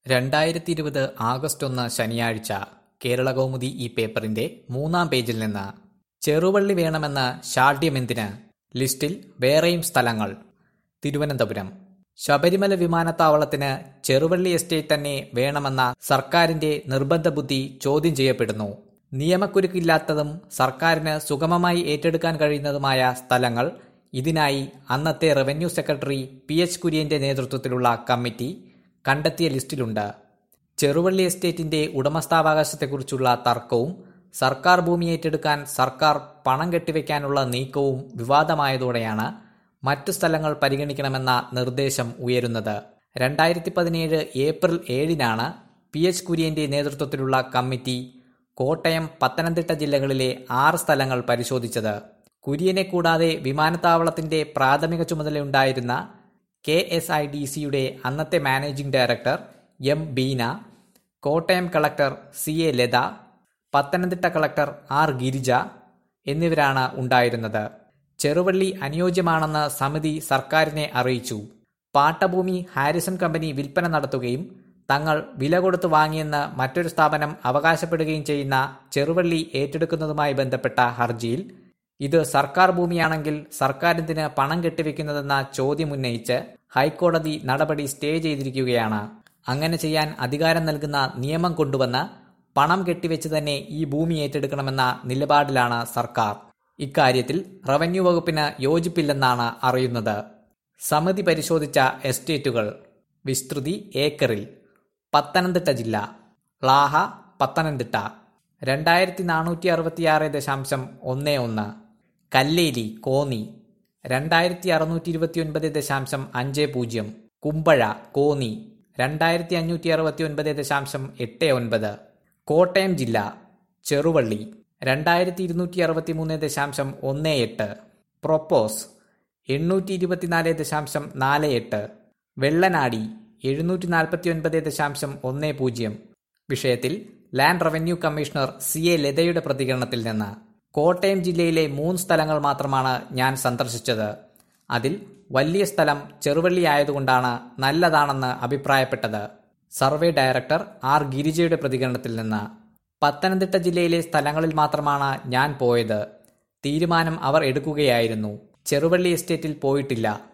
രണ്ടായിരത്തി ഇരുപത് ആഗസ്റ്റ് ഒന്ന് ശനിയാഴ്ച കേരളകൗമുദി ഈ പേപ്പറിന്റെ മൂന്നാം പേജിൽ നിന്ന് ചെറുവള്ളി വേണമെന്ന് ശാഠ്യമെന്തിന് ലിസ്റ്റിൽ വേറെയും സ്ഥലങ്ങൾ തിരുവനന്തപുരം ശബരിമല വിമാനത്താവളത്തിന് ചെറുവള്ളി എസ്റ്റേറ്റ് തന്നെ വേണമെന്ന സർക്കാരിന്റെ നിർബന്ധ ബുദ്ധി ചോദ്യം ചെയ്യപ്പെടുന്നു നിയമക്കുരുക്കില്ലാത്തതും സർക്കാരിന് സുഗമമായി ഏറ്റെടുക്കാൻ കഴിയുന്നതുമായ സ്ഥലങ്ങൾ ഇതിനായി അന്നത്തെ റവന്യൂ സെക്രട്ടറി പി എച്ച് കുര്യന്റെ നേതൃത്വത്തിലുള്ള കമ്മിറ്റി കണ്ടെത്തിയ ലിസ്റ്റിലുണ്ട് ചെറുവള്ളി എസ്റ്റേറ്റിന്റെ ഉടമസ്ഥാവകാശത്തെക്കുറിച്ചുള്ള തർക്കവും സർക്കാർ ഭൂമി ഏറ്റെടുക്കാൻ സർക്കാർ പണം കെട്ടിവെക്കാനുള്ള നീക്കവും വിവാദമായതോടെയാണ് മറ്റു സ്ഥലങ്ങൾ പരിഗണിക്കണമെന്ന നിർദ്ദേശം ഉയരുന്നത് രണ്ടായിരത്തി പതിനേഴ് ഏപ്രിൽ ഏഴിനാണ് പി എച്ച് കുര്യന്റെ നേതൃത്വത്തിലുള്ള കമ്മിറ്റി കോട്ടയം പത്തനംതിട്ട ജില്ലകളിലെ ആറ് സ്ഥലങ്ങൾ പരിശോധിച്ചത് കുര്യനെ കൂടാതെ വിമാനത്താവളത്തിന്റെ പ്രാഥമിക ചുമതലയുണ്ടായിരുന്ന കെ എസ് ഐ ഡി സിയുടെ അന്നത്തെ managing director M Beena Kottayam collector C A Latha Pathanamthitta collector R Girija എന്നിവരാണ് ഉണ്ടായിരുന്നത് ചെറുവള്ളി അനുയോജ്യമാണെന്ന് സമിതി സർക്കാരിനെ അറിയിച്ചു പാട്ടഭൂമി ഹാരിസൺ കമ്പനി വിൽപ്പന നടത്തുകയും തങ്ങൾ വില കൊടുത്ത് വാങ്ങിയെന്ന് മറ്റൊരു സ്ഥാപനം അവകാശപ്പെടുകയും ചെയ്യുന്ന ചെറുവള്ളി ഏറ്റെടുക്കുന്നതുമായി ബന്ധപ്പെട്ട ഹർജിയിൽ ഇത് സർക്കാർ ഭൂമിയാണെങ്കിൽ സർക്കാരിന് പണം കെട്ടിവെക്കുന്നതെന്ന ചോദ്യം ഉന്നയിച്ച് ഹൈക്കോടതി നടപടി സ്റ്റേ ചെയ്തിരിക്കുകയാണ് അങ്ങനെ ചെയ്യാൻ അധികാരം നൽകുന്ന നിയമം കൊണ്ടുവന്ന് പണം കെട്ടിവെച്ച് തന്നെ ഈ ഭൂമി ഏറ്റെടുക്കണമെന്ന നിലപാടിലാണ് സർക്കാർ ഇക്കാര്യത്തിൽ റവന്യൂ വകുപ്പിന് യോജിപ്പില്ലെന്നാണ് അറിയുന്നത് സമിതി പരിശോധിച്ച എസ്റ്റേറ്റുകൾ വിസ്തൃതി ഏക്കറിൽ പത്തനംതിട്ട ജില്ല ളാഹ പത്തനംതിട്ട രണ്ടായിരത്തി നാനൂറ്റി അറുപത്തിയാറ് ദശാംശം ഒന്ന് ഒന്ന് കല്ലേലി കോന്നി രണ്ടായിരത്തി അറുന്നൂറ്റി ഇരുപത്തി ഒൻപത് ദശാംശം അഞ്ച് പൂജ്യം കുമ്പഴ കോന്നി രണ്ടായിരത്തി അഞ്ഞൂറ്റി അറുപത്തി ഒൻപത് ദശാംശം എട്ട് ഒൻപത് കോട്ടയം ജില്ല ചെറുവള്ളി രണ്ടായിരത്തി ഇരുന്നൂറ്റി അറുപത്തി മൂന്ന് ദശാംശം ഒന്ന് എട്ട് പ്രൊപ്പോസ് എണ്ണൂറ്റി ഇരുപത്തിനാല് ദശാംശം നാല് എട്ട് വെള്ളനാടി എഴുന്നൂറ്റി നാൽപ്പത്തി ഒൻപത് ദശാംശം ഒന്ന് പൂജ്യം വിഷയത്തിൽ land revenue commissioner C A ലതയുടെ പ്രതികരണത്തിൽ നിന്ന് കോട്ടയം ജില്ലയിലെ മൂന്ന് സ്ഥലങ്ങൾ മാത്രമാണ് ഞാൻ സന്ദർശിച്ചത് അതിൽ വലിയ സ്ഥലം ചെറുവള്ളി ആയതുകൊണ്ടാണ് നല്ലതാണെന്ന് അഭിപ്രായപ്പെട്ടത് സർവേ ഡയറക്ടർ ആർ ഗിരിജയുടെ പ്രതികരണത്തിൽ നിന്ന് പത്തനംതിട്ട ജില്ലയിലെ സ്ഥലങ്ങളിൽ മാത്രമാണ് ഞാൻ പോയത് തീരുമാനം അവർ എടുക്കുകയായിരുന്നു ചെറുവള്ളി എസ്റ്റേറ്റിൽ പോയിട്ടില്ല